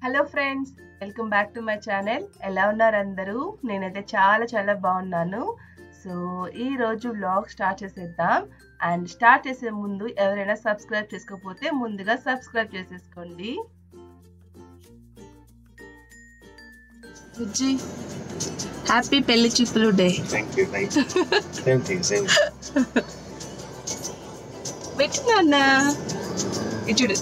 Hello friends welcome back to my channel ఎలా ఉన్నారు అందరూ నేనైతే చాలా చాలా బాగున్నాను సో ఈ రోజు వ్లాగ్ స్టార్ట్ చేసేద్దాం అండ్ స్టార్ట్ చేసే ముందు ఎవరైనా సబ్స్క్రైబ్ చేసుకోకపోతే ముందుగా సబ్స్క్రైబ్ చేసేసుకోండి బుజ్జి హ్యాపీ పెళ్లి చూపులు day Thank you, thank you. same thing, same. పెట్టినా ఇచ్చుడు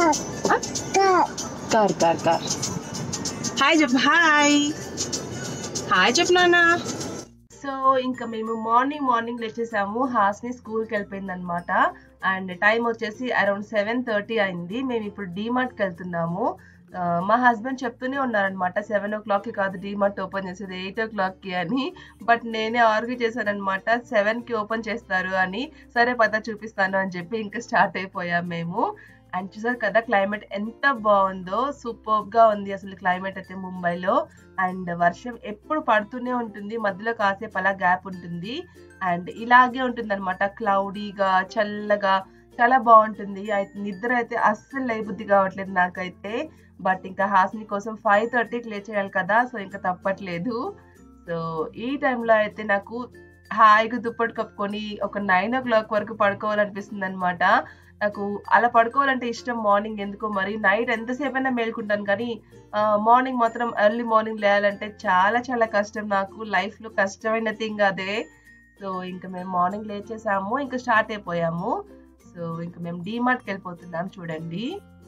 కార్ కార్ కార్ హాయ్ చెప్పు హాయ్ హాయ్ చెప్పు నాన్న సో ఇంకా మేము మార్నింగ్ మార్నింగ్ లేచేసాము హాస్ని స్కూల్కి వెళ్ళిపోయింది అనమాట అండ్ టైం వచ్చేసి అరౌండ్ సెవెన్ థర్టీ అయింది మేము ఇప్పుడు డీమార్ట్కి వెళ్తున్నాము ఆ, మా హస్బెండ్ చెప్తూనే ఉన్నారనమాట సెవెన్ ఓ క్లాక్కి కాదు డీమార్ట్ ఓపెన్ చేసేది ఎయిట్ ఓ క్లాక్కి అని బట్ నేనే ఆర్గ్యూ చేశానమాట సెవెన్కి ఓపెన్ చేస్తారు అని సరే పద చూపిస్తాను అని చెప్పి ఇంకా స్టార్ట్ అయిపోయాం మేము అండ్ చూసారు కదా క్లైమేట్ ఎంత బాగుందో సూపర్ గా ఉంది అసలు క్లైమేట్ అయితే ముంబైలో అండ్ వర్షం ఎప్పుడు పడుతూనే ఉంటుంది మధ్యలో కాసేపు అలా గ్యాప్ ఉంటుంది అండ్ ఇలాగే ఉంటుంది అనమాట క్లౌడీగా చల్లగా చాలా బాగుంటుంది అయితే నిద్ర అయితే అస్సలు లేబుద్ధి కావట్లేదు నాకైతే బట్ ఇంకా హాస్ని కోసం ఫైవ్ థర్టీకి లేచేయాలి కదా సో ఇంకా తప్పట్లేదు సో ఈ టైంలో అయితే నాకు హాయిగా దుప్పటి కప్పుకొని ఒక నైన్ ఓ క్లాక్ వరకు పడుకోవాలనిపిస్తుంది అనమాట నాకు అలా పడుకోవాలంటే ఇష్టం మార్నింగ్ ఎందుకో మరి నైట్ ఎంతసేపు అయినా మేలుకుంటాను కానీ మార్నింగ్ మాత్రం ఎర్లీ మార్నింగ్ లేయాలంటే చాలా చాలా కష్టం నాకు లైఫ్ లో కష్టమైన థింగ్ అదే సో ఇంకా మేము మార్నింగ్ లేచేసాము ఇంకా స్టార్ట్ అయిపోయాము సో ఇంకా మేము డీమార్ట్కి వెళ్ళిపోతున్నాం చూడండి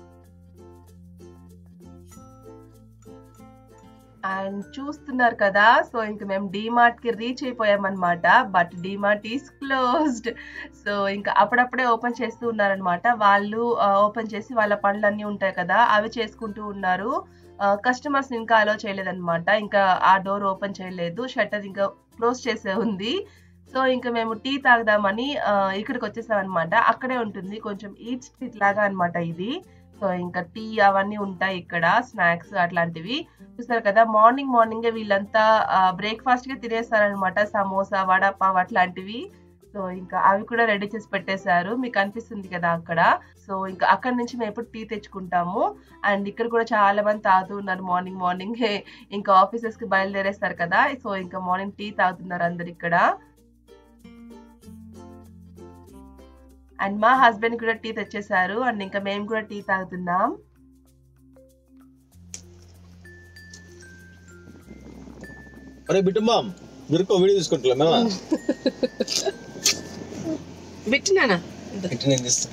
అండ్ చూస్తున్నారు కదా సో ఇంకా మేము డీమార్ట్ కి రీచ్ అయిపోయాం అనమాట but DMart is closed so ఇంకా అప్పుడప్పుడే ఓపెన్ చేస్తూ ఉన్నారనమాట వాళ్ళు ఓపెన్ చేసి వాళ్ళ పనులన్నీ ఉంటాయి కదా అవి చేసుకుంటూ ఉన్నారు కస్టమర్స్ ఇంకా అలో చేయలేదన్నమాట ఇంకా ఆ డోర్ ఓపెన్ చేయలేదు షట్టర్ ఇంకా క్లోజ్ చేసే ఉంది సో ఇంకా మేము టీ తాగుదామని ఆ, ఇక్కడికి వచ్చేసాం అనమాట అక్కడే ఉంటుంది కొంచెం ఈట్ స్ట్రీట్ లాగా అన్నమాట ఇది సో ఇంకా టీ అవన్నీ ఉంటాయి ఇక్కడ స్నాక్స్ అట్లాంటివి చూస్తారు కదా మార్నింగ్ మార్నింగ్ వీళ్ళంతా బ్రేక్ఫాస్ట్ గా తినేస్తారనమాట సమోసా వడపావ్ అట్లాంటివి సో ఇంకా అవి కూడా రెడీ చేసి పెట్టేశారు మీకు అనిపిస్తుంది కదా అక్కడ సో ఇంకా అక్కడ నుంచి మేము ఎప్పుడు టీ తెచ్చుకుంటాము అండ్ ఇక్కడ కూడా చాలా మంది తాగుతూ ఉన్నారు మార్నింగ్ మార్నింగ్ ఇంకా ఆఫీసెస్ కి బయలుదేరేస్తారు కదా సో ఇంకా మార్నింగ్ టీ తాగుతున్నారు అందరు ఇక్కడ అండ్ మా హస్బెండ్ కూడా టీ తెచ్చేసారు అండ్ ఇంకా మేము కూడా టీ తాగుతున్నాం అరే బిట్టుమామ్ దొరికో వీడియో తీసుకుంటున్నా మేమా పెట్టినానా ఇటు నేను తీస్తా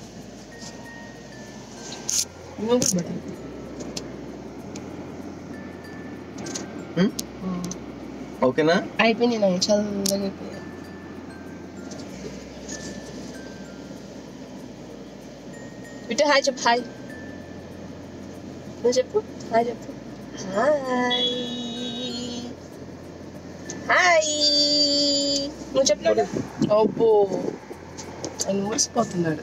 ఓకేనా అయిపోయింది నాకు చల్లగా అయిపోయింది బిట్టు హాయ్ చెప్పు హాయ్ నువ్వు చెప్పు హాయ్ చెప్పు హాయ్ హాయ్ నువ్వు చెప్పినాడు అబ్బో ఆయన మురిసిపోతున్నాడు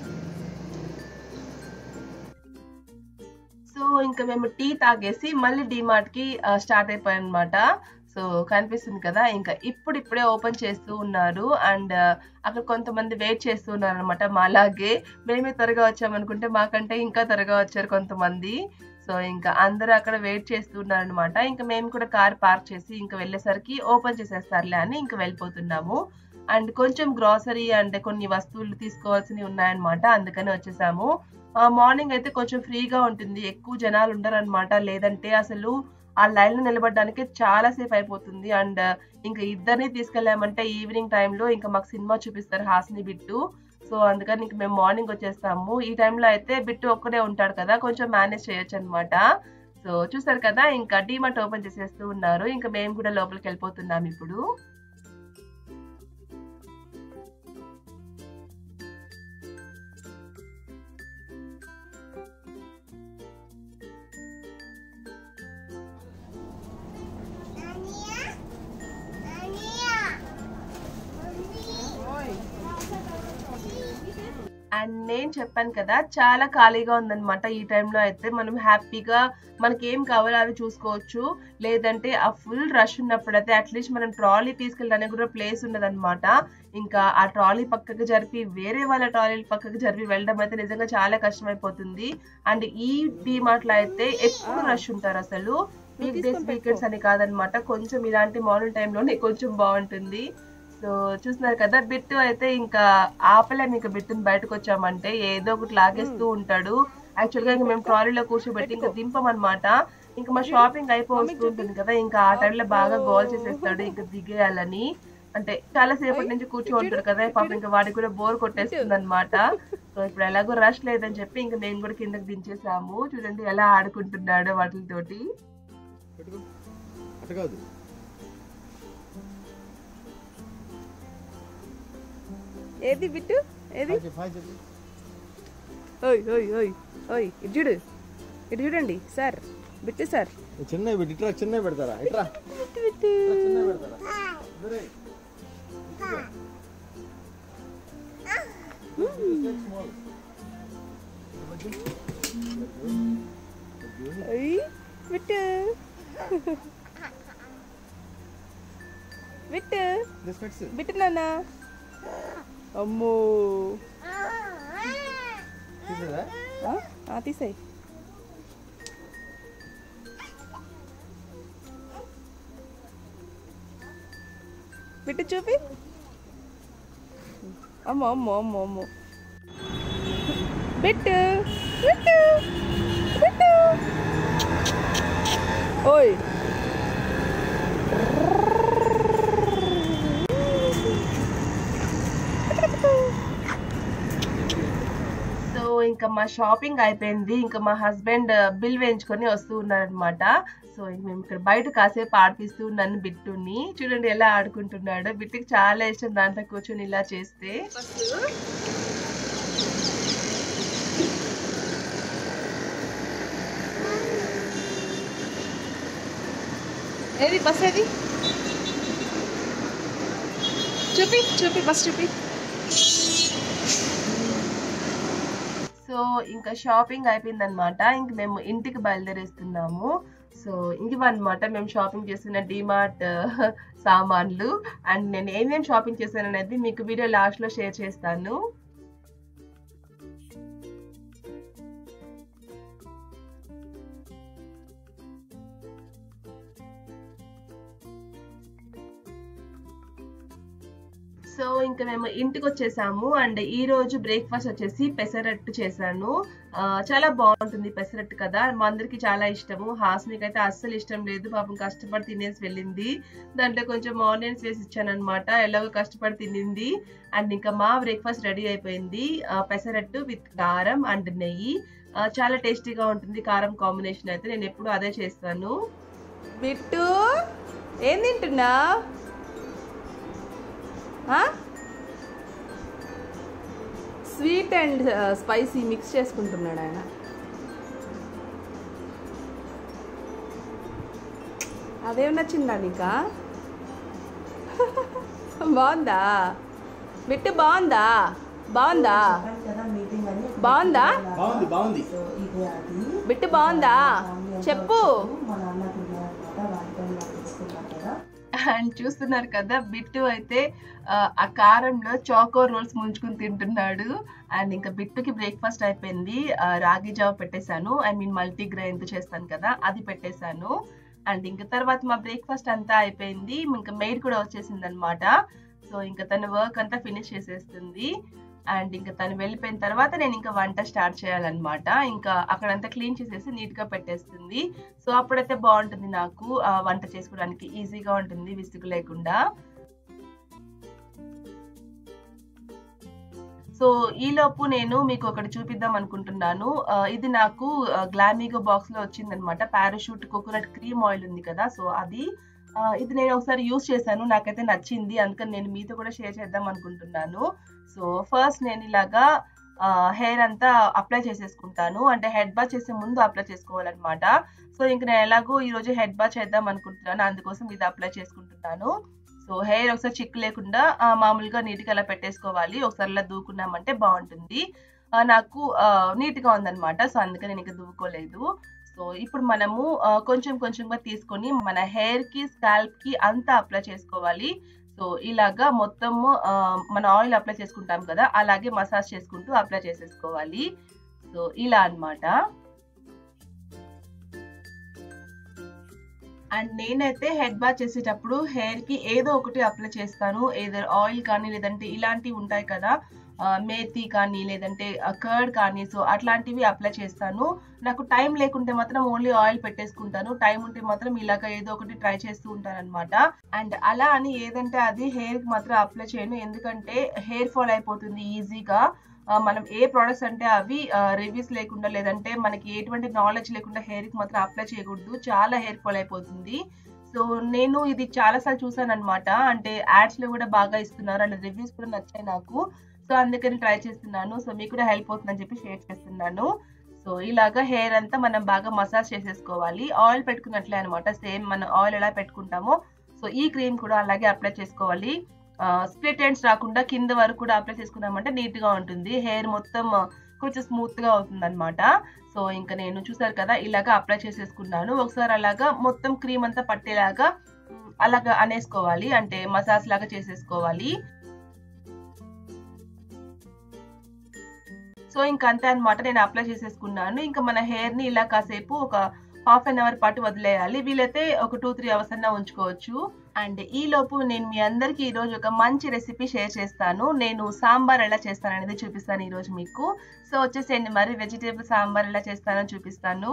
సో ఇంకా మేము టీ తాగేసి మళ్ళీ డిమార్ట్ కి స్టార్ట్ అయిపోయాం అనమాట సో కనిపిస్తుంది కదా ఇంకా ఇప్పుడు ఇప్పుడే ఓపెన్ చేస్తూ ఉన్నారు అండ్ అక్కడ కొంతమంది వెయిట్ చేస్తూ ఉన్నారు అనమాట మాలాగే మేమే త్వరగా వచ్చామనుకుంటే మాకంటే ఇంకా త్వరగా వచ్చారు కొంతమంది సో ఇంకా అందరూ అక్కడ వెయిట్ చేస్తూ ఉన్నారు అనమాట ఇంకా మేము కూడా కార్ పార్క్ చేసి ఇంకా వెళ్ళేసరికి ఓపెన్ చేసేస్తారులే అని ఇంకా వెళ్ళిపోతున్నాము అండ్ కొంచెం గ్రాసరీ అండ్ కొన్ని వస్తువులు తీసుకోవాల్సినవి ఉన్నాయన్నమాట అందుకని వచ్చేసాము మార్నింగ్ అయితే కొంచెం ఫ్రీగా ఉంటుంది ఎక్కువ జనాలు ఉండరు అనమాట లేదంటే అసలు ఆ లైన్ లో నిలబడడానికి చాలా సేపు అయిపోతుంది అండ్ ఇంకా ఇద్దరిని తీసుకెళ్ళామంటే ఈవినింగ్ టైంలో ఇంకా మాకు సినిమా చూపిస్తారు హాస్ని బిట్టు సో అందుకని ఇంక మేము మార్నింగ్ వచ్చేస్తాము ఈ టైంలో అయితే బిట్టు ఒక్కడే ఉంటాడు కదా కొంచెం మేనేజ్ చేయొచ్చు అనమాట సో చూసారు కదా ఇంకా డీమార్ట్ ఓపెన్ చేసేస్తూ ఉన్నారు ఇంకా మేము కూడా లోపలికి వెళ్ళిపోతున్నాం ఇప్పుడు అండ్ నేను చెప్పాను కదా చాలా ఖాళీగా ఉందన్నమాట ఈ టైంలో అయితే మనం హ్యాపీగా మనకి ఏం కావాలో అవి చూసుకోవచ్చు లేదంటే ఆ ఫుల్ రష్ ఉన్నప్పుడు అయితే అట్లీస్ట్ మనం ట్రాలీ తీసుకెళ్ళడానికి కూడా ప్లేస్ ఉన్నదన్నమాట ఇంకా ఆ ట్రాలీ పక్కకు జరిపి వేరే వాళ్ళ ట్రాలీ పక్కకు జరిపి వెళ్ళడం అయితే నిజంగా చాలా కష్టమైపోతుంది అండ్ ఈ డిమార్ట్ లో అయితే ఎక్కువ రష్ ఉంటారు అసలు వీక్ డేస్ వీకెండ్స్ అని కాదనమాట కొంచెం ఇలాంటి మార్నింగ్ టైంలోనే కొంచెం బాగుంటుంది సో చూస్తున్నారు కదా బిట్టు అయితే ఇంకా ఆపలేము ఇంకా బిట్టుని బయటకు వచ్చామంటే ఏదో ఒకటి లాగేస్తూ ఉంటాడు యాక్చువల్ గా ఇంకా మేము ట్రాలీలో కూర్చోబెట్టి ఇంకా దింపమన్నమాట ఇంకా మా షాపింగ్ అయిపోతూ ఉంటుంది కదా ఇంకా ఆ టైంలో బాగా గోల్ చేసేస్తాడు ఇంకా దిగేయాలని అంటే చాలా సేపటి నుంచి కూర్చో ఉంటాడు కదా పాపం ఇంకా వాడికి కూడా బోర్ కొట్టేస్తుంది అనమాట సో ఇప్పుడు ఎలాగో రష్ లేదని చెప్పి ఇంకా మేము కూడా కిందకి దించేసాము చూడండి ఎలా ఆడుకుంటున్నాడు వాటితోటి పెట్టుకో అటు కాదు ఏది బిట్టు ఏది హాయ్ చెప్పు, హాయ్ చెప్పు. ఓయ్ ఓయ్ ఓయ్ ఓయ్ ఇటు చూడు ఇటు చూడండి సార్ బిట్టు సార్ ఈ చిన్నవి పెట్టి ఇట్రా చిన్నవి పెడతారా ఇట్రా బిట్టు బిట్టు చిన్నవి పెడతారా ఇద్దరే. Small. ఓయ్ Bittu Bittu This fits it. Bittu నాన్న అమ్మో తీసేదా? ఆ? ఆ, తీసేయ్ బిట్టు చూపి అమ్మో అమ్మో అమ్మో అమ్మో బిట్టు బిట్టు బిట్టు ఓయ్ సో ఇంకా మా షాపింగ్ అయిపోయింది ఇంకా మా హస్బెండ్ బిల్ వేయించుకొని వస్తూ ఉన్నారనమాట సో ఇంక మేము ఇక్కడ బయట కాసేపు ఆడిపిస్తూ ఉన్నాను బిట్టుని చూడండి ఎలా ఆడుకుంటున్నాడు బిట్టుకి చాలా ఇష్టం దాంట్లో కూర్చొని ఇలా చేస్తే ఏది బస్ ఏది చూపి చూపి బస్ చూపి సో ఇంకా షాపింగ్ అయిపోయిందనమాట ఇంక మేము ఇంటికి బయలుదేరేస్తున్నాము సో ఇవన్నమాట మేము షాపింగ్ చేసిన డిమార్ట్ సామాన్లు అండ్ నేను ఏమేమి షాపింగ్ చేశాను అనేది మీకు వీడియో లాస్ట్ లో షేర్ చేస్తాను సో ఇంకా మేము ఇంటికి వచ్చేసాము అండ్ ఈ రోజు బ్రేక్ఫాస్ట్ వచ్చేసి పెసరట్టు చేశాను ఆ, చాలా బాగుంటుంది పెసరట్టు కదా మా అందరికి చాలా ఇష్టము హాస్నికి అయితే అస్సలు ఇష్టం లేదు పాపం కష్టపడి తినేసి వెళ్ళింది దాంట్లో కొంచెం ఆనియన్స్ వేసి ఇచ్చాను అనమాట ఎలాగో కష్టపడి తినింది అండ్ ఇంకా మా బ్రేక్ఫాస్ట్ రెడీ అయిపోయింది ఆ, పెసరట్టు విత్ కారం అండ్ నెయ్యి ఆ, చాలా టేస్టీగా ఉంటుంది కారం కాంబినేషన్ అయితే నేను ఎప్పుడు అదే చేస్తాను బిట్టు ఏం తింటున్నా స్వీట్ అండ్ స్పైసీ మిక్స్ చేసుకుంటున్నాడు ఆయన అదేం నచ్చిందా నీకా బాగుందా బిట్టు బాగుందా బాగుందా బాగుందా బాగుంది బాగుంది బిట్టు బాగుందా చెప్పు అండ్ చూస్తున్నారు కదా బిట్టు అయితే ఆ, ఆ కారంలో చాకో రోల్స్ ముంచుకుని తింటున్నాడు అండ్ ఇంకా బిట్టుకి బ్రేక్ఫాస్ట్ అయిపోయింది ఆ, రాగి జావ పెట్టేశాను ఐ మీన్ మల్టీ గ్రైన్ చేస్తాను కదా అది పెట్టేశాను అండ్ ఇంకా తర్వాత మా బ్రేక్ఫాస్ట్ అంతా అయిపోయింది ఇంకా మెయిడ్ కూడా వచ్చేసింది అనమాట సో ఇంకా తన వర్క్ అంతా ఫినిష్ చేసేస్తుంది అండ్ ఇంకా తను వెళ్ళిపోయిన తర్వాత నేను ఇంకా వంట స్టార్ట్ చేయాలన్నమాట ఇంకా అక్కడంతా క్లీన్ చేసేసి నీట్ గా పెట్టేస్తుంది సో అప్పుడైతే బాగుంటుంది నాకు ఆ, వంట చేసుకోవడానికి ఈజీగా ఉంటుంది విసుగు లేకుండా సో ఈ లోపు నేను మీకు ఒకటి చూపిద్దాం అనుకుంటున్నాను ఆ, ఇది నాకు గ్లామీగో బాక్స్ లో వచ్చిందనమాట పారాషూట్ కోకోనట్ క్రీమ్ ఆయిల్ ఉంది కదా సో అది ఆ, ఇది నేను ఒకసారి యూస్ చేశాను నాకైతే నచ్చింది అందుకని నేను మీతో కూడా షేర్ చేద్దాం అనుకుంటున్నాను సో ఫస్ట్ నేను ఇలాగా హెయిర్ అంతా అప్లై చేసేసుకుంటాను అంటే హెడ్ బాత్ చేసే ముందు అప్లై చేసుకోవాలన్నమాట సో ఇంక నేను ఎలాగో ఈ రోజు హెడ్ బాత్ చేద్దాం అనుకుంటున్నాను అందుకోసం ఇది అప్లై చేసుకుంటున్నాను సో హెయిర్ ఒకసారి చిక్కు లేకుండా ఆ, మామూలుగా నీట్గా అలా పెట్టేసుకోవాలి ఒకసారి అలా దూకున్నామంటే బాగుంటుంది ఆ, నాకు ఆ, నీట్గా ఉందన్నమాట సో అందుకని నేను ఇంకా దువ్వుకోలేదు సో ఇప్పుడు మనము ఆ, కొంచెం కొంచెంగా తీసుకొని మన హెయిర్ కి స్కాల్ప్ కి అంతా అప్లై చేసుకోవాలి సో ఇలాగా మొత్తము ఆ, మన ఆయిల్ అప్లై చేసుకుంటాం కదా అలాగే మసాజ్ చేసుకుంటూ అప్లై చేసేసుకోవాలి సో ఇలా అన్నమాట అండ్ నేనైతే హెడ్ బాత్ చేసేటప్పుడు హెయిర్ కి ఏదో ఒకటి అప్లై చేస్తాను ఏదో ఆయిల్ కానీ లేదంటే ఇలాంటివి ఉంటాయి కదా ఆ, మేతి కానీ లేదంటే కర్డ్ కానీ సో అట్లాంటివి అప్లై చేస్తాను నాకు టైం లేకుంటే మాత్రం ఓన్లీ ఆయిల్ పెట్టేసుకుంటాను టైం ఉంటే మాత్రం ఇలాగ ఏదో ఒకటి ట్రై చేస్తూ ఉంటాను అనమాట అండ్ అలా అని ఏదంటే అది హెయిర్ కి మాత్రం అప్లై చేయను ఎందుకంటే హెయిర్ ఫాల్ అయిపోతుంది ఈజీగా ఆ, మనం ఏ ప్రోడక్ట్స్ అంటే అవి రివ్యూస్ లేకుండా లేదంటే మనకి ఎటువంటి నాలెడ్జ్ లేకుండా హెయిర్ కి మాత్రం అప్లై చేయకూడదు చాలా హెయిర్ ఫాల్ అయిపోతుంది సో నేను ఇది చాలా సార్లు చూసాను అనమాట అంటే యాడ్స్ లో కూడా బాగా ఇస్తున్నారు అండ్ రివ్యూస్ కూడా నచ్చాయి నాకు సో అందుకని ట్రై చేస్తున్నాను సో మీకు కూడా హెల్ప్ అవుతుందని చెప్పి షేర్ చేస్తున్నాను సో ఇలాగా హెయిర్ అంతా మనం బాగా మసాజ్ చేసేసుకోవాలి ఆయిల్ పెట్టుకున్నట్లే అనమాట సేమ్ మనం ఆయిల్ ఎలా పెట్టుకుంటామో సో ఈ క్రీమ్ కూడా అలాగే అప్లై చేసుకోవాలి స్ప్లిట్ ఎండ్స్ రాకుండా కింద వరకు కూడా అప్లై చేసుకున్నామంటే నీట్ గా ఉంటుంది హెయిర్ మొత్తం ఆ, కొంచెం స్మూత్ గా అవుతుంది అనమాట సో ఇంకా నేను చూసారు కదా ఇలాగా అప్లై చేసేసుకున్నాను ఒకసారి అలాగా మొత్తం క్రీమ్ అంతా పట్టేలాగా ఉమ్, అలాగా అనేసుకోవాలి అంటే మసాజ్ లాగా చేసేసుకోవాలి సో ఇంకా అంతే అనమాట నేను అప్లై చేసేసుకున్నాను ఇంకా మన హెయిర్ ని ఇలా కాసేపు ఒక హాఫ్ అన్ అవర్ పాటు వదిలేయాలి వీలైతే ఒక టూ త్రీ అవర్స్ అన్నా ఉంచుకోవచ్చు అండ్ ఈ లోపు నేను మీ అందరికి ఈ రోజు ఒక మంచి రెసిపీ షేర్ చేస్తాను నేను సాంబార్ ఎలా చేస్తాను అనేది చూపిస్తాను ఈ రోజు మీకు సో వచ్చేసేయండి మరి వెజిటేబుల్ సాంబార్ ఎలా చేస్తానో చూపిస్తాను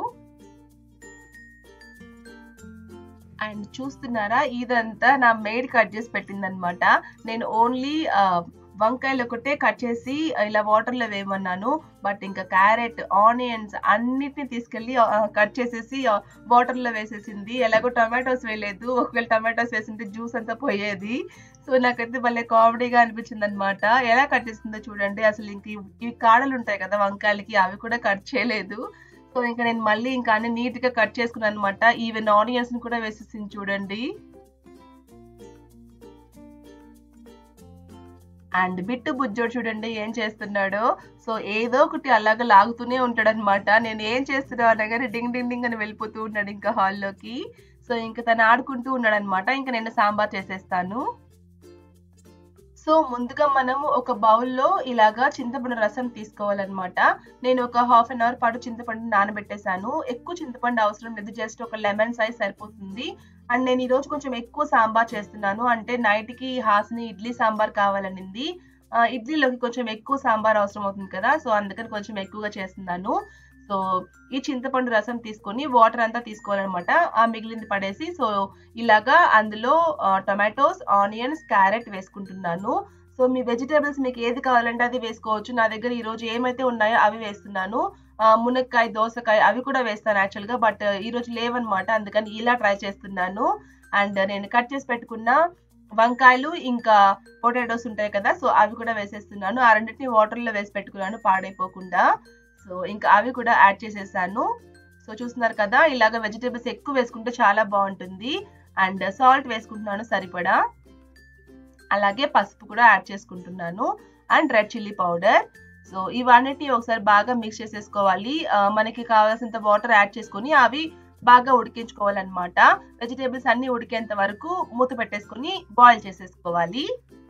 అండ్ చూస్తున్నారా ఇదంతా నా మేడ్ కట్ చేసి పెట్టిందనమాట నేను ఓన్లీ వంకాయలు ఒకటే కట్ చేసి ఇలా వాటర్ లో వేయమన్నాను బట్ ఇంకా క్యారెట్ ఆనియన్స్ అన్నిటిని తీసుకెళ్లి కట్ చేసేసి వాటర్ లో వేసేసింది ఎలాగో టమాటోస్ వేయలేదు ఒకవేళ టమాటోస్ వేసింటే జ్యూస్ అంతా పోయేది సో నాకైతే భలే కామెడీగా అనిపించింది అనమాట ఎలా కట్ చేసిందో చూడండి అసలు ఇంక ఇవి- ఇవి కాడలు ఉంటాయి కదా వంకాయలకి అవి కూడా కట్ చేయలేదు సో ఇంకా నేను మళ్ళీ ఇంకా అన్ని నీట్ గా కట్ చేసుకున్నాను అనమాట ఈవెన్ ఆనియన్స్ ని కూడా వేసేసింది చూడండి అండ్ బిట్టు బుజ్జోడు చూడండి ఏం చేస్తున్నాడో సో ఏదో ఒకటి అలాగా లాగుతూనే ఉంటాడు అనమాట నేను ఏం చేస్తున్నా అనగానే డింగ్ డింగ్ డింగ్ అని వెళ్ళిపోతూ ఉన్నాడు ఇంకా హాల్లోకి సో ఇంకా తను ఆడుకుంటూ ఉన్నాడు అనమాట ఇంకా నేను సాంబార్ చేసేస్తాను సో ముందుగా మనము ఒక బౌల్లో ఇలాగా చింతపండు రసం తీసుకోవాలన్నమాట నేను ఒక హాఫ్ అన్ అవర్ పాటు చింతపండు నానబెట్టేశాను ఎక్కువ చింతపండు అవసరం లేదు జస్ట్ ఒక లెమన్ సైజ్ సరిపోతుంది అండ్ నేను ఈరోజు కొంచెం ఎక్కువ సాంబార్ చేస్తున్నాను అంటే నైట్ కి హాస్ని ఇడ్లీ సాంబార్ కావాలనింది ఆ, ఇడ్లీలోకి కొంచెం ఎక్కువ సాంబార్ అవసరం అవుతుంది కదా సో అందుకని కొంచెం ఎక్కువగా చేస్తున్నాను సో ఈ చింతపండు రసం తీసుకొని వాటర్ అంతా తీసుకోవాలన్నమాట ఆ మిగిలింది పడేసి సో ఇలాగా అందులో టొమాటోస్ ఆనియన్స్ క్యారెట్ వేసుకుంటున్నాను సో మీ వెజిటేబుల్స్ మీకు ఏది కావాలంటే అది వేసుకోవచ్చు నా దగ్గర ఈ రోజు ఏమైతే ఉన్నాయో అవి వేస్తున్నాను ఆ, మునక్కాయ దోసకాయ అవి కూడా వేస్తాను యాక్చువల్ గా బట్ ఈ రోజు లేవన్నమాట అందుకని ఇలా ట్రై చేస్తున్నాను అండ్ నేను కట్ చేసి పెట్టుకున్న వంకాయలు ఇంకా పొటాటోస్ ఉంటాయి కదా సో అవి కూడా వేసేస్తున్నాను ఆ రెండింటిని వాటర్ లో వేసి పెట్టుకున్నాను పాడైపోకుండా సో ఇంకా అవి కూడా యాడ్ చేసేసాను సో చూస్తున్నారు కదా ఇలాగ వెజిటేబుల్స్ ఎక్కువ వేసుకుంటే చాలా బాగుంటుంది అండ్ సాల్ట్ వేసుకుంటున్నాను సరిపడా అలాగే పసుపు కూడా యాడ్ చేసుకుంటున్నాను and red chilli powder so ఇవన్నిటిని ఒకసారి బాగా మిక్స్ చేసేసుకోవాలి ఆ, మనకి కావాల్సినంత వాటర్ యాడ్ చేసుకొని అవి బాగా ఉడికించుకోవాలన్నమాట వెజిటేబుల్స్ అన్ని ఉడికేంత వరకు మూత పెట్టేసుకొని బాయిల్ చేసేసుకోవాలి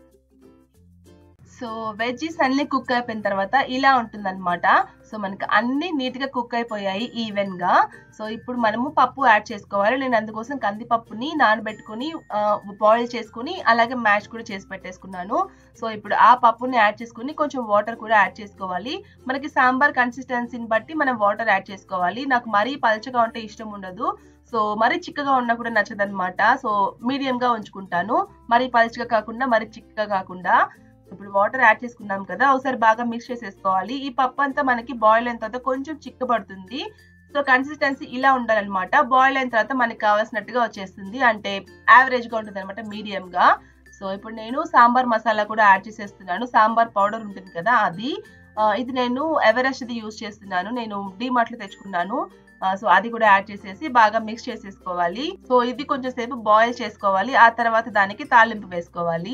సో వెజ్జీస్ అన్ని కుక్ అయిపోయిన తర్వాత ఇలా ఉంటుందన్నమాట సో మనకి అన్ని నీట్ గా కుక్ అయిపోయాయి ఈవెన్ గా సో ఇప్పుడు మనము పప్పు యాడ్ చేసుకోవాలి నేను అందుకోసం కందిపప్పుని నానబెట్టుకుని బాయిల్ చేసుకుని అలాగే మ్యాష్ కూడా చేసి పెట్టేసుకున్నాను సో ఇప్పుడు ఆ పప్పుని యాడ్ చేసుకుని కొంచెం వాటర్ కూడా యాడ్ చేసుకోవాలి మనకి సాంబార్ కన్సిస్టెన్సీని బట్టి మనం వాటర్ యాడ్ చేసుకోవాలి నాకు మరీ పలచగా ఉంటే ఇష్టం ఉండదు సో మరీ చిక్కగా ఉన్నా కూడా నచ్చదనమాట సో మీడియం గా ఉంచుకుంటాను మరీ పలచగా కాకుండా మరీ చిక్కగా కాకుండా ఇప్పుడు వాటర్ యాడ్ చేసుకున్నాం కదా ఒకసారి బాగా మిక్స్ చేసేసుకోవాలి ఈ పప్పు అంతా మనకి బాయిల్ అయిన తర్వాత కొంచెం చిక్కబడుతుంది సో కన్సిస్టెన్సీ ఇలా ఉండాలన్నమాట బాయిల్ అయిన తర్వాత మనకి కావాల్సినట్టుగా వచ్చేస్తుంది అంటే యావరేజ్ గా ఉంటుంది అనమాట మీడియం గా సో ఇప్పుడు నేను సాంబార్ మసాలా కూడా యాడ్ చేసేస్తున్నాను సాంబార్ పౌడర్ ఉంటుంది కదా అది ఆ, ఇది నేను ఎవరెస్ట్ ది యూజ్ చేస్తున్నాను నేను డిమార్ట్ లో తెచ్చుకున్నాను సో అది కూడా యాడ్ చేసేసి బాగా మిక్స్ చేసేసుకోవాలి సో ఇది కొంచెం సేపు బాయిల్ చేసుకోవాలి ఆ తర్వాత దానికి తాలింపు వేసుకోవాలి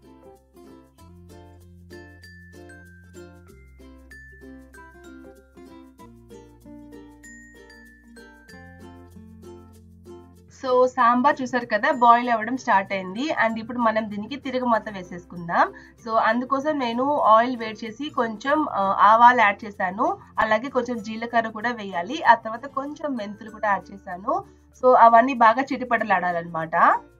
సో సాంబార్ చూసారు కదా బాయిల్ అవ్వడం స్టార్ట్ అయింది అండ్ ఇప్పుడు మనం దీనికి తిరగమాత వేసేసుకుందాం సో అందుకోసం నేను ఆయిల్ వేడి చేసి కొంచెం ఆ, ఆవాలు యాడ్ చేశాను అలాగే కొంచెం జీలకర్ర కూడా వేయాలి ఆ తర్వాత కొంచెం మెంతులు కూడా యాడ్ చేశాను సో అవన్నీ బాగా చిటిపటలాడాలన్నమాట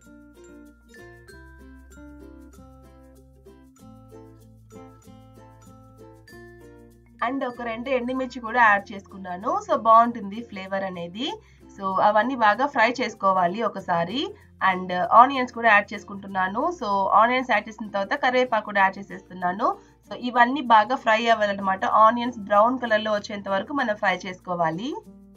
అండ్ ఒక రెండు ఎండుమిర్చి కూడా యాడ్ చేసుకున్నాను సో బాగుంటుంది ఫ్లేవర్ అనేది సో అవన్నీ బాగా ఫ్రై చేసుకోవాలి ఒకసారి అండ్ ఆనియన్స్ కూడా యాడ్ చేసుకుంటున్నాను సో ఆనియన్స్ యాడ్ చేసిన తర్వాత కరివేపాకు కూడా యాడ్ చేసేస్తున్నాను సో ఇవన్నీ బాగా ఫ్రై అవ్వాలన్నమాట ఆనియన్స్ బ్రౌన్ కలర్ లో వచ్చేంత వరకు మనం ఫ్రై చేసుకోవాలి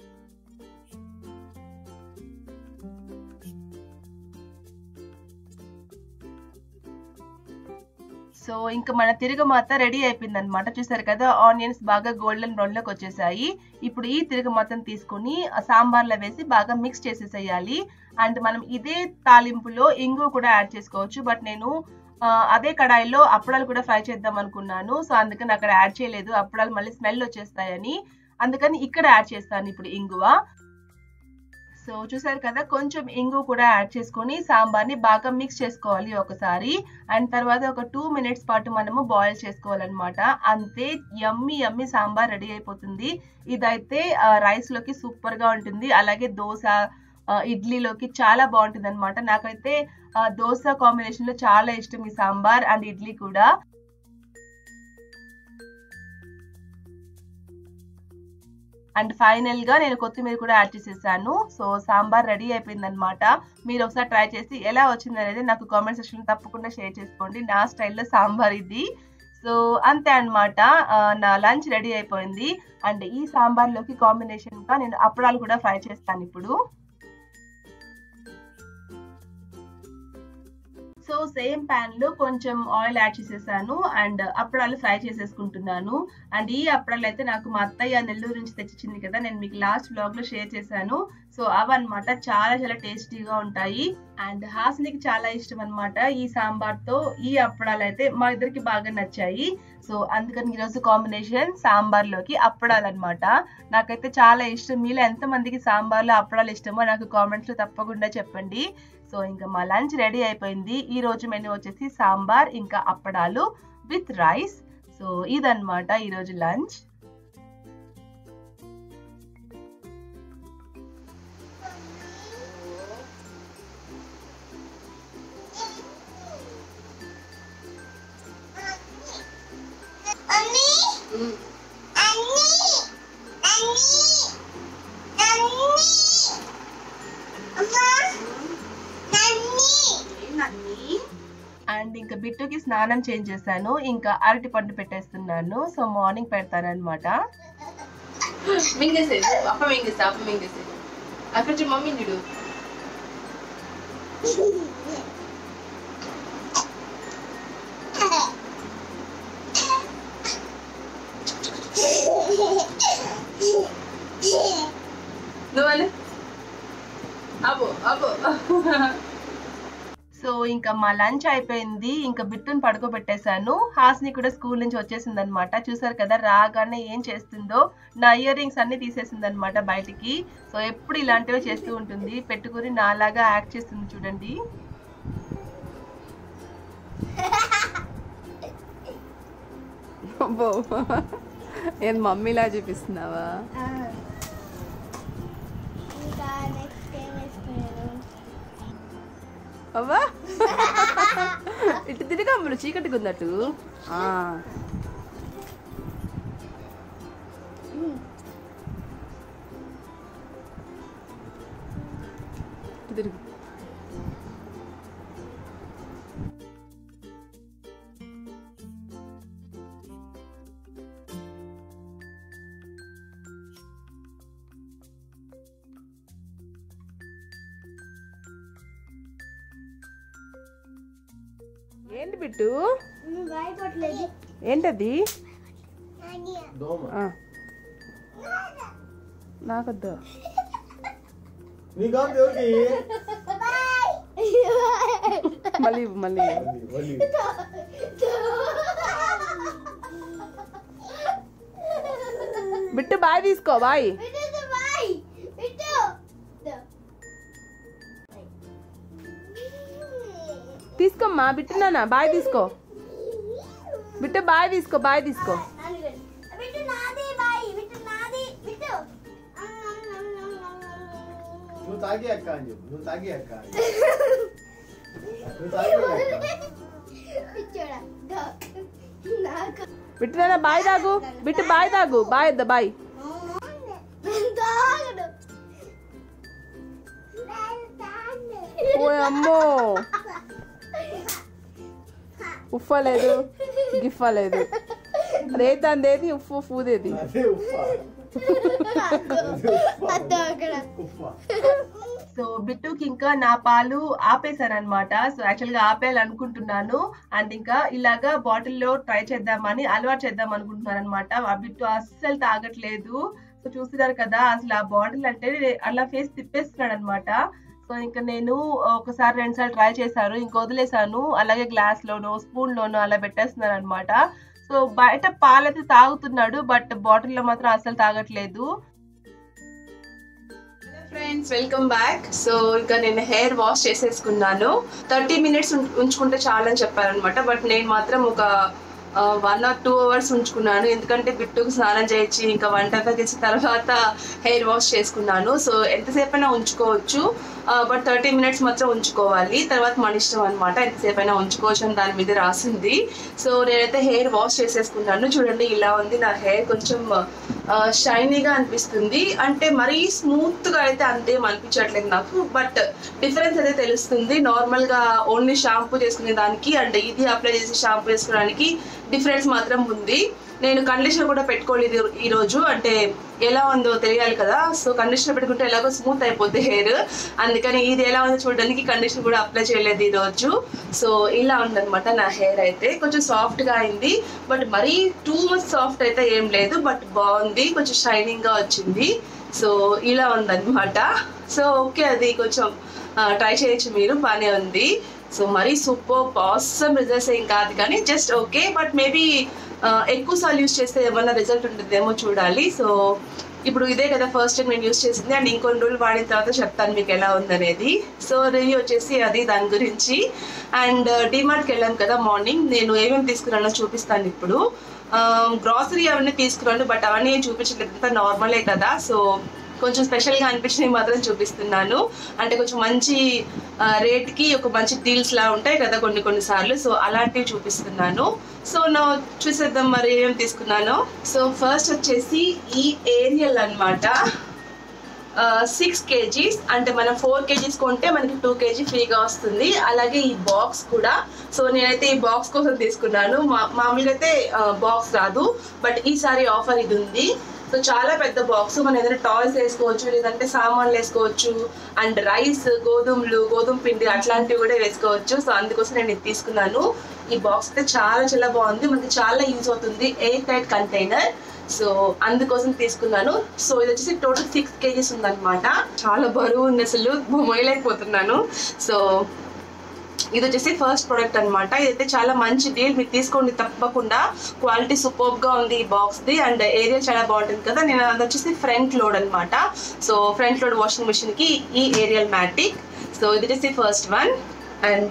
సో ఇంకా మన తిరగమాత రెడీ అయిపోయింది అనమాట చూసారు కదా ఆనియన్స్ బాగా గోల్డెన్ బ్రౌన్ లోకి వచ్చేసాయి ఇప్పుడు ఈ తిరగమాతను తీసుకుని ఆ సాంబార్లో వేసి బాగా మిక్స్ చేసేసేయాలి అండ్ మనం ఇదే తాలింపులో ఇంగు కూడా యాడ్ చేసుకోవచ్చు బట్ నేను ఆ, అదే కడాయిలో అప్పడాలు కూడా ఫ్రై చేద్దాం అనుకున్నాను సో అందుకని అక్కడ యాడ్ చేయలేదు అప్పడాలు మళ్ళీ స్మెల్ వచ్చేస్తాయని అందుకని ఇక్కడ యాడ్ చేస్తాను ఇప్పుడు ఇంగువ సో చూసారు కదా కొంచెం ఇంగు కూడా యాడ్ చేసుకొని సాంబార్ని బాగా మిక్స్ చేసుకోవాలి ఒకసారి అండ్ తర్వాత ఒక టూ మినిట్స్ పాటు మనము బాయిల్ చేసుకోవాలన్నమాట అంతే యమ్మి యమ్మి సాంబార్ రెడీ అయిపోతుంది ఇదైతే రైస్ లోకి సూపర్ గా ఉంటుంది అలాగే దోశ ఆ, ఇడ్లీలోకి చాలా బాగుంటుంది అనమాట నాకైతే ఆ, దోశ కాంబినేషన్ లో చాలా ఇష్టం ఈ సాంబార్ అండ్ ఇడ్లీ కూడా అండ్ ఫైనల్ గా నేను కొత్తిమీర కూడా యాడ్ చేసేసాను సో సాంబార్ రెడీ అయిపోయింది అనమాట మీరు ఒకసారి ట్రై చేసి ఎలా వచ్చింది అనేది నాకు కామెంట్ సెక్షన్ తప్పకుండా షేర్ చేసుకోండి నా స్టైల్లో సాంబార్ ఇది సో అంతే అనమాట నా లంచ్ రెడీ అయిపోయింది అండ్ ఈ సాంబార్లోకి కాంబినేషన్ గా నేను అప్పడాలు కూడా ఫ్రై చేస్తాను ఇప్పుడు సో సేమ్ ప్యాన్ లో కొంచెం ఆయిల్ యాడ్ చేసేసాను అండ్ అప్పడాలు ఫ్రై చేసేసుకుంటున్నాను అండ్ ఈ అప్పడాలు అయితే నాకు మా అత్తయ్య నెల్లూరు నుంచి తెచ్చిచ్చింది కదా నేను మీకు లాస్ట్ బ్లాగ్ లో షేర్ చేశాను సో అవన్నమాట చాలా చాలా టేస్టీగా ఉంటాయి అండ్ హాస్నికి చాలా ఇష్టం అనమాట ఈ సాంబార్ తో ఈ అప్పడాలు అయితే మా ఇద్దరికి బాగా నచ్చాయి సో అందుకని ఈరోజు కాంబినేషన్ సాంబార్ లోకి అప్పడాలు అనమాట నాకైతే చాలా ఇష్టం మీలో ఎంత మందికి సాంబార్లో అప్పడాలు ఇష్టమో నాకు కామెంట్స్ లో తప్పకుండా చెప్పండి సో ఇంకా మా లంచ్ రెడీ అయిపోయింది ఈ రోజు మెనూ వచ్చేసి సాంబార్ ఇంకా అప్పడాలు విత్ రైస్ సో ఇదన్నమాట ఈ రోజు లంచ్ అండ్ ఇంకా బిట్టుకి స్నానం చేంజ్ చేశాను ఇంకా అరటి పండు పెట్టేస్తున్నాను సో మార్నింగ్ పెడతాను అనమాట మింగేసే అప్ప మింగేసే అప్ప మింగేసే అక్కడ చూ మమ్మీ చూడు నువ్వు అబ్బో అబ్బో సో ఇంకా మా లంచ్ అయిపోయింది ఇంకా బిట్టుని పడుకోబెట్టేశాను హాస్ని కూడా స్కూల్ నుంచి వచ్చేసింది అనమాట చూసారు కదా రాగానే ఏం చేస్తుందో నా ఇయర్ రింగ్స్ అన్ని తీసేసింది అనమాట బయటికి సో ఎప్పుడు ఇలాంటివి చేస్తూ ఉంటుంది పెట్టుకుని నాలాగా యాక్ట్ చేస్తుంది చూడండి అబ్బో ఏం మమ్మీలా చూపిస్తున్నావా ఇంకా నెక్స్ట్ ఏం వేసుకున్నాను అవ్వా ఇటు తిరిగి అమ్ములు చీకటిగా ఉందట్టు ఆ. ఇటు తిరుగు ఏంటి బిట్టు నువ్వు భయపడలేదు ఏంటది నానియా దోమ ఆ. నాకొద్దు నీ కాదు ఎవరికి మళ్ళీ ఇవ్వు, మళ్ళీ ఇవ్వు. మళ్ళీ బిట్టు బాయ్ తీసుకో బాయ్ విట్టు బాయ్ విట్టు తీసుకోమ్మా బిట్టు నాన్న బాయ్ తీసుకో బిట్టు బాయ్ తీసుకో బాయ్ తీసుకో విట్టు నాది బాయ్ విట్టు నాది విట్టు నువ్వు తాగి అక్క అని చెప్పు నువ్వు తాగి అక్క అని చెప్పు. నువ్వు తాగి అక్క పిచ్చోడా నాకు బిట్టు నాన్న బాయ్ తాగు బిట్టు బాయ్ తాగు బాయ్ వద్దా బాయ్ తాగడు ఓ అమ్మో ఉఫలేదు గిఫలేదు రేతందేది ఉఫ్ ఉఫ్దేది అదే ఉప్ప తాగడ ఉప్ప సో బిట్టుకి ఇంకా నా పాలు ఆపేశారనమాట సో యాక్చువల్ గా ఆపేయాలనుకుంటున్నాను అండ్ ఇంకా ఇలాగా బాటిల్లో ట్రై చేద్దామని అలవాటు చేద్దాం అనుకుంటున్నాను అనమాట ఆ బిట్టు అస్సలు తాగట్లేదు సో చూస్తున్నారు కదా అసలు ఆ బాటిల్ అంటే అలా ఫేస్ తిప్పేస్తున్నాడు అనమాట సో ఇంకా నేను ఒకసారి రెండు సార్లు ట్రై చేశాను ఇంకా వదిలేసాను అలాగే గ్లాస్ లోనో స్పూన్ లోనో అలా పెట్టేస్తున్నాను అనమాట సో బయట పాలైతే తాగుతున్నాడు బట్ బాటిల్లో మాత్రం అస్సలు తాగట్లేదు ఫ్రెండ్స్ వెల్కమ్ బ్యాక్ సో ఇంకా నేను హెయిర్ వాష్ చేసేసుకున్నాను థర్టీ మినిట్స్ ఉంచుకుంటే చాలని చెప్పారనమాట బట్ నేను మాత్రం ఒక వన్ ఆర్ టూ అవర్స్ ఉంచుకున్నాను ఎందుకంటే బిట్టుకు స్నానం చేయించి ఇంకా వంట చేసిన తర్వాత హెయిర్ వాష్ చేసుకున్నాను సో ఎంతసేపు అయినా ఉంచుకోవచ్చు బట్ థర్టీ మినిట్స్ మాత్రం ఉంచుకోవాలి తర్వాత మన ఇష్టం అనమాట ఎంతసేపు అయినా ఉంచుకోవచ్చు అని దాని మీద రాసింది సో నేనైతే హెయిర్ వాష్ చేసేసుకున్నాను చూడండి ఇలా ఉంది నా హెయిర్ కొంచెం షైనీగా అనిపిస్తుంది అంటే మరీ స్మూత్ గా అయితే అంతేం అనిపించట్లేదు నాకు బట్ డిఫరెన్స్ అయితే తెలుస్తుంది నార్మల్ గా ఓన్లీ షాంపూ చేసుకునే దానికి అండ్ ఇది అప్లై చేసి షాంపూ చేసుకోవడానికి డిఫరెన్స్ మాత్రం ఉంది నేను కండిషనర్ కూడా పెట్టుకోలేదు ఈ రోజు అంటే ఎలా ఉందో తెలియాలి కదా సో కండిషనర్ పెట్టుకుంటే ఎలాగో స్మూత్ అయిపోద్ది హెయిర్ అందుకని ఇది ఎలా ఉందో చూడడానికి కండిషనర్ కూడా అప్లై చేయలేదు ఈ రోజు సో ఇలా ఉందన్నమాట నా హెయిర్ అయితే కొంచెం సాఫ్ట్ గా అయింది బట్ మరీ టూ మచ్ సాఫ్ట్ అయితే ఏం లేదు బట్ బాగుంది కొంచెం షైనింగ్ గా వచ్చింది సో ఇలా ఉందన్నమాట సో ఓకే అది కొంచెం ట్రై చేయొచ్చు మీరు బాగానే ఉంది సో మరీ సూపర్ పాసమ్ రిజల్ట్స్ ఏం కాదు కానీ జస్ట్ ఓకే బట్ మేబీ ఎక్కువ సార్లు యూస్ చేస్తే ఏమన్నా రిజల్ట్ ఉంటుందేమో చూడాలి సో ఇప్పుడు ఇదే కదా ఫస్ట్ టైం నేను యూస్ చేసింది అండ్ ఇంకొన్ని రోజులు వాడిన తర్వాత చెప్తాను మీకు ఎలా ఉందనేది సో రివ్యూ వచ్చేసి అది దాని గురించి అండ్ డిమార్ట్కి వెళ్ళాం కదా మార్నింగ్ నేను ఏమేమి తీసుకున్నానో చూపిస్తాను ఇప్పుడు గ్రాసరీ అవన్నీ తీసుకున్నాను బట్ అవన్నీ ఏం చూపించలేదు అంతా నార్మలే కదా సో కొంచెం స్పెషల్గా అనిపించినవి మాత్రం చూపిస్తున్నాను అంటే కొంచెం మంచి ఆ, రేట్కి ఒక మంచి డీల్స్ లా ఉంటాయి కదా కొన్ని కొన్ని సార్లు సో అలాంటివి చూపిస్తున్నాను సో నా చూసేద్దాం మరి ఏమేమి తీసుకున్నాను సో ఫస్ట్ వచ్చేసి ఈ ఏరియల్ అన్నమాట సిక్స్ కేజీస్ అంటే మనం ఫోర్ కేజీస్ కొంటే మనకి టూ కేజీ ఫ్రీగా వస్తుంది అలాగే ఈ బాక్స్ కూడా సో నేనైతే ఈ బాక్స్ కోసం తీసుకున్నాను మా- మామూలుగా అయితే బాక్స్ రాదు బట్ ఈసారి ఆఫర్ ఇది ఉంది సో చాలా పెద్ద బాక్స్ మనం ఏదైనా టాయ్స్ వేసుకోవచ్చు లేదంటే సామాన్లు వేసుకోవచ్చు అండ్ రైస్ గోధుమలు గోధుమ పిండి అట్లాంటివి కూడా వేసుకోవచ్చు సో అందుకోసం నేను ఇది తీసుకున్నాను ఈ బాక్స్ అయితే చాలా చాలా బాగుంది మనకి చాలా యూజ్ అవుతుంది ఎయిర్ టైట్ కంటైనర్ సో అందుకోసం తీసుకున్నాను సో ఇది వచ్చేసి టోటల్ సిక్స్ కేజీస్ ఉందన్నమాట చాలా బరువు ఉంది అసలు మొయ్యలేకపోతున్నాను సో ఇది వచ్చేసి ఫస్ట్ ప్రోడక్ట్ అన్నమాట ఇదైతే చాలా మంచి డీల్ మీరు తీసుకోండి తప్పకుండా క్వాలిటీ సూపర్ గా ఉంది ఈ బాక్స్ ది అండ్ ఏరియా చాలా బాగుంటుంది కదా నేను అది వచ్చేసి ఫ్రంట్ లోడ్ అన్నమాట so front load washing machine కి ఈ ఏరియల్ మ్యాటిక్ సో ఇది వచ్చేసి ఫస్ట్ వన్ అండ్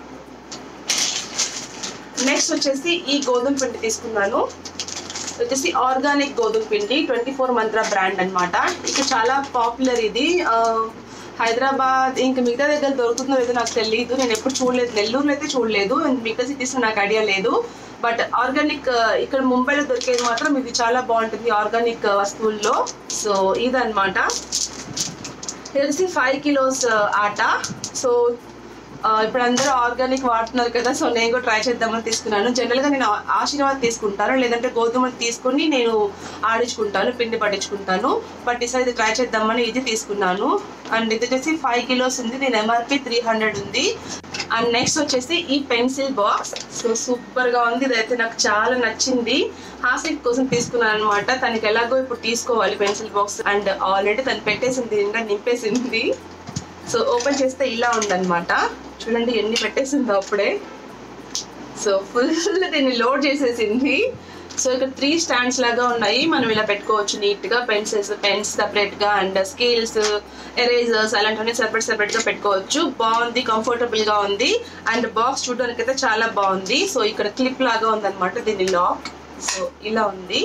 నెక్స్ట్ వచ్చేసి ఈ గోధుమ పిండి తీసుకున్నాను వచ్చేసి ఆర్గానిక్ గోధుమ పిండి ట్వంటీ ఫోర్ మంత్ర బ్రాండ్ అన్నమాట ఇక్కడ చాలా పాపులర్ ఇది ఆ, హైదరాబాద్ ఇంకా మిగతా దగ్గర దొరుకుతుందో లేదో నాకు తెలియదు నేను ఎప్పుడు చూడలేదు నెల్లూరులో అయితే చూడలేదు and మిగతా సిటీస్ నాకు ఐడియా లేదు బట్ ఆర్గానిక్ ఇక్కడ ముంబైలో దొరికేది మాత్రం ఇది చాలా బాగుంటుంది ఆర్గానిక్ వస్తువుల్లో సో ఇదన్నమాట ఇది వచ్చేసి ఫైవ్ కిలోస్ ఆట సో ఆ, ఇప్పుడు అందరూ ఆర్గానిక్ వాడుతున్నారు కదా సో నేను కూడా ట్రై చేద్దామని తీసుకున్నాను జనరల్గా నేను ఆ- ఆశీర్వాద్ తీసుకుంటాను లేదంటే గోధుమలు తీసుకొని నేను ఆడించుకుంటాను పిండి పట్టించుకుంటాను బట్ ఈసారి ఇది ట్రై చేద్దామని ఇది తీసుకున్నాను అండ్ ఇది వచ్చేసి ఫైవ్ కిలోస్ ఉంది దీని ఎంఆర్పి త్రీ హండ్రెడ్ ఉంది అండ్ నెక్స్ట్ వచ్చేసి ఈ పెన్సిల్ బాక్స్ సో సూపర్ గా ఉంది ఇదైతే నాకు చాలా నచ్చింది హాసిక్ కోసం తీసుకున్నాను అనమాట తనకి ఎలాగో ఇప్పుడు తీసుకోవాలి పెన్సిల్ బాక్స్ అండ్ ఆల్రెడీ తను పెట్టేసింది నిండా నింపేసింది సో ఓపెన్ చేస్తే ఇలా ఉందన్నమాట చూడండి ఎన్ని పెట్టేసిందో అప్పుడే సో ఫుల్ దీన్ని లోడ్ చేసేసింది సో ఇక్కడ త్రీ స్టాండ్స్ లాగా ఉన్నాయి మనం ఇలా పెట్టుకోవచ్చు నీట్ గా పెన్సిల్స్ పెన్స్ సపరేట్ గా అండ్ స్కేల్స్ ఎరేజర్స్ అలాంటివన్నీ సెపరేట్ సెపరేట్ గా పెట్టుకోవచ్చు బాగుంది కంఫర్టబుల్ గా ఉంది అండ్ బాక్స్ చూడడానికి అయితే చాలా బాగుంది సో ఇక్కడ క్లిప్ లాగా ఉందన్నమాట దీని లాక్ సో ఇలా ఉంది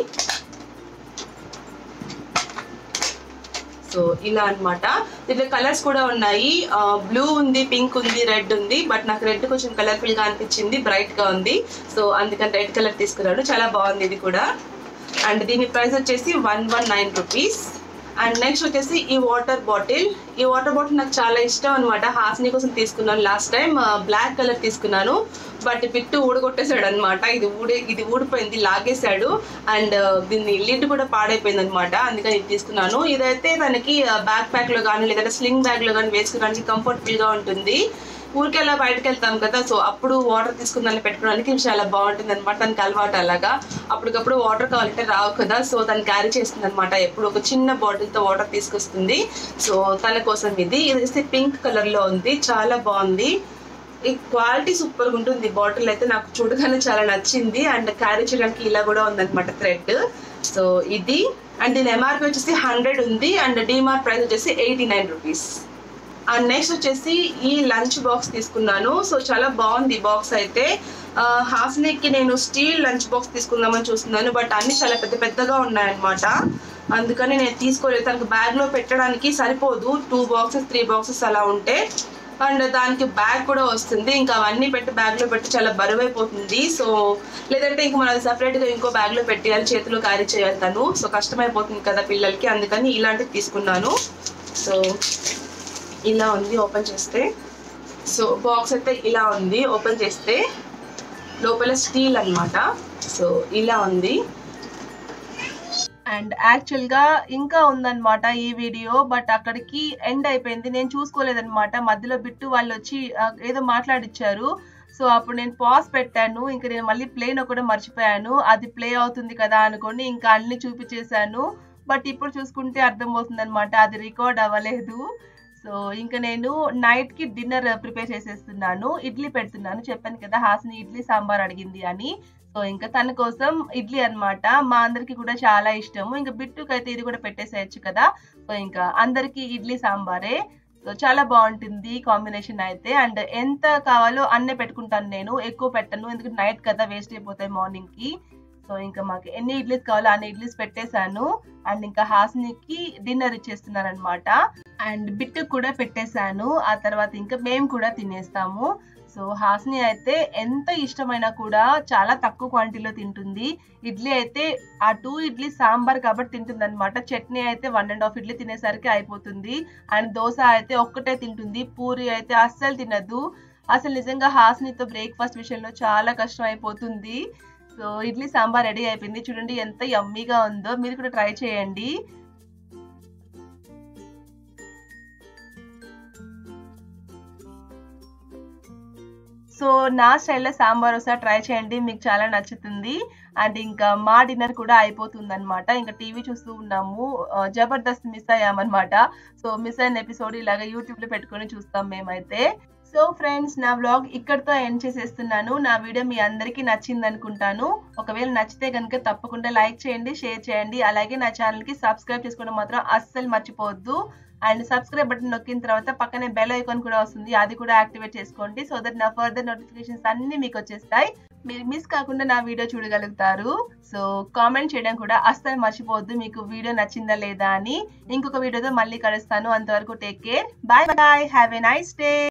సో ఇలా అన్నమాట దీంట్లో కలర్స్ కూడా ఉన్నాయి బ్లూ ఉంది పింక్ ఉంది రెడ్ ఉంది బట్ నాకు రెడ్ కొంచెం కలర్ఫుల్ గా అనిపించింది బ్రైట్ గా ఉంది సో అందుకని రెడ్ కలర్ తీసుకున్నాను చాలా బాగుంది ఇది కూడా అండ్ దీని ప్రైస్ వచ్చేసి one one nine rupees and next వచ్చేసి ఈ వాటర్ బాటిల్ ఈ వాటర్ బాటిల్ నాకు చాలా ఇష్టం అనమాట హాస్ని కోసం తీసుకున్నాను లాస్ట్ టైం బ్లాక్ కలర్ తీసుకున్నాను బట్ పిట్టు ఊడగొట్టేశాడు అనమాట ఇది ఊడే ఇది ఊడిపోయింది లాగేశాడు అండ్ దీన్ని లిడ్ కూడా పాడైపోయింది అనమాట అందుకని ఇది తీసుకున్నాను ఇదైతే మనకి బ్యాక్ ప్యాక్ లో కానీ లేదంటే స్లింగ్ బ్యాగ్ లో కానీ వేసుకోవడానికి కంఫర్టబుల్ గా ఉంటుంది ఊరికి అలా బయటకు వెళ్తాం కదా సో అప్పుడు వాటర్ తీసుకుని దాన్ని పెట్టుకోవడానికి చాలా బాగుంటుంది అనమాట దానికి అలవాటు అలాగా అప్పటికప్పుడు వాటర్ కావాలంటే రావు కదా సో దాన్ని క్యారీ చేస్తుంది అనమాట ఎప్పుడు ఒక చిన్న బాటిల్తో వాటర్ తీసుకొస్తుంది సో తన కోసం ఇది ఇది పింక్ కలర్ లో ఉంది చాలా బాగుంది ఈ క్వాలిటీ సూపర్ గా ఉంటుంది బాటిల్ అయితే నాకు చూడగానే చాలా నచ్చింది అండ్ క్యారీ చేయడానికి ఇలా కూడా ఉందన్నమాట థ్రెడ్ సో ఇది అండ్ దీని ఎంఆర్పి వచ్చేసి హండ్రెడ్ ఉంది అండ్ డిమార్ట్ ప్రైస్ వచ్చేసి eighty nine rupees and next వచ్చేసి ఈ లంచ్ బాక్స్ తీసుకున్నాను సో చాలా బాగుంది బాక్స్ అయితే ఆ, హాస్నికి నేను స్టీల్ లంచ్ బాక్స్ తీసుకుందామని చూస్తున్నాను బట్ అన్ని చాలా పెద్ద పెద్దగా ఉన్నాయన్నమాట అందుకని నేను తీసుకోలేదు తనకు బ్యాగ్ లో పెట్టడానికి సరిపోదు టూ బాక్సెస్ త్రీ బాక్సెస్ అలా ఉంటే అండ్ దానికి బ్యాగ్ కూడా వస్తుంది ఇంకా అవన్నీ పెట్టి బ్యాగ్ లో పెట్టి చాలా బరువు అయిపోతుంది సో లేదంటే ఇంకా మనం సపరేట్ గా ఇంకో బ్యాగ్ లో పెట్టేయాలి చేతిలో క్యారీ చేయాలి తను సో కష్టమైపోతుంది కదా పిల్లలకి అందుకని ఇలాంటివి తీసుకున్నాను సో ఇలా ఉంది ఓపెన్ చేస్తే సో బాక్స్ అయితే ఇలా ఉంది ఓపెన్ చేస్తే లోపల స్టీల్ అన్నమాట సో ఇలా ఉంది అండ్ యాక్చువల్ గా ఇంకా ఉందన్నమాట ఈ వీడియో బట్ అక్కడికి ఎండ్ అయిపోయింది నేను చూసుకోలేదన్నమాట మధ్యలో బిట్టు వాళ్ళు వచ్చి ఆ, ఏదో మాట్లాడిచ్చారు సో అప్పుడు నేను పాజ్ పెట్టాను ఇంకా నేను మళ్ళీ ప్లే కూడా మర్చిపోయాను అది ప్లే అవుతుంది కదా అనుకొని ఇంకా అన్ని చూపించేశాను బట్ ఇప్పుడు చూసుకుంటే అర్థమవుతుంది అనమాట అది రికార్డ్ అవ్వలేదు సో ఇంకా నేను నైట్ కి డిన్నర్ ప్రిపేర్ చేసేస్తున్నాను ఇడ్లీ పెడుతున్నాను చెప్పాను కదా హాసిని ఇడ్లీ సాంబార్ అడిగింది అని సో ఇంకా తన కోసం ఇడ్లీ అన్నమాట మా అందరికి కూడా చాలా ఇష్టము ఇంకా బిట్టుకి అయితే ఇది కూడా పెట్టేసేయచ్చు కదా సో ఇంకా అందరికి ఇడ్లీ సాంబారే సో చాలా బాగుంటుంది కాంబినేషన్ అయితే అండ్ ఎంత కావాలో అన్నే పెట్టుకుంటాను నేను ఎక్కువ పెట్టను ఎందుకంటే నైట్ కదా వేస్ట్ అయిపోతాయి మార్నింగ్ కి సో ఇంకా మాకు ఎన్ని ఇడ్లీస్ కావాలో అన్ని ఇడ్లీస్ పెట్టేశాను అండ్ ఇంకా హాస్నికి డిన్నర్ ఇచ్చేస్తున్నాను అనమాట అండ్ బిట్టు కూడా పెట్టేశాను ఆ తర్వాత ఇంకా మేము కూడా తినేస్తాము సో హాస్ని అయితే ఎంత ఇష్టమైనా కూడా చాలా తక్కువ క్వాంటిటీలో తింటుంది ఇడ్లీ అయితే ఆ టూ ఇడ్లీ సాంబార్ కాబట్టి తింటుంది అనమాట చట్నీ అయితే వన్ అండ్ హాఫ్ ఇడ్లీ తినేసరికి అయిపోతుంది అండ్ దోశ అయితే ఒక్కటే తింటుంది పూరి అయితే అస్సలు తినదు అసలు నిజంగా హాస్నితో బ్రేక్ఫాస్ట్ విషయంలో చాలా కష్టం అయిపోతుంది సో ఇడ్లీ సాంబార్ రెడీ అయిపోయింది చూడండి ఎంత యమ్మీగా ఉందో మీరు కూడా ట్రై చేయండి సో నా స్టైల్లో సాంబార్ ఒకసారి ట్రై చేయండి మీకు చాలా నచ్చుతుంది అండ్ ఇంకా మా డిన్నర్ కూడా అయిపోతుంది అనమాట ఇంకా టీవీ చూస్తూ ఉన్నాము ఆ, జబర్దస్త్ మిస్ అయ్యామన్నమాట సో మిస్ అయిన ఎపిసోడ్ ఇలాగ యూట్యూబ్ లో పెట్టుకొని చూస్తాం మేమైతే సో ఫ్రెండ్స్ నా వ్లాగ్ ఇక్కడితో ఎండ్ చేసేస్తున్నాను నా వీడియో మీ అందరికీ నచ్చింది అనుకుంటాను ఒకవేళ నచ్చితే కనుక తప్పకుండా లైక్ చేయండి షేర్ చేయండి అలాగే నా ఛానల్ కి సబ్స్క్రైబ్ చేసుకోవడం మాత్రం అస్సలు మర్చిపోవద్దు అండ్ సబ్స్క్రైబ్ బటన్ నొక్కిన తర్వాత పక్కనే బెల్ ఐకాన్ కూడా వస్తుంది అది కూడా యాక్టివేట్ చేసుకోండి సో దట్ నా ఫర్దర్ నోటిఫికేషన్స్ అన్ని మీకు వచ్చేస్తాయి మీరు మిస్ కాకుండా నా వీడియో చూడగలుగుతారు సో కామెంట్ చేయడం కూడా అస్సలు మర్చిపోవద్దు మీకు వీడియో నచ్చిందా లేదా అని ఇంకొక వీడియోతో మళ్ళీ కలుస్తాను అంతవరకు take care bye bye have a nice day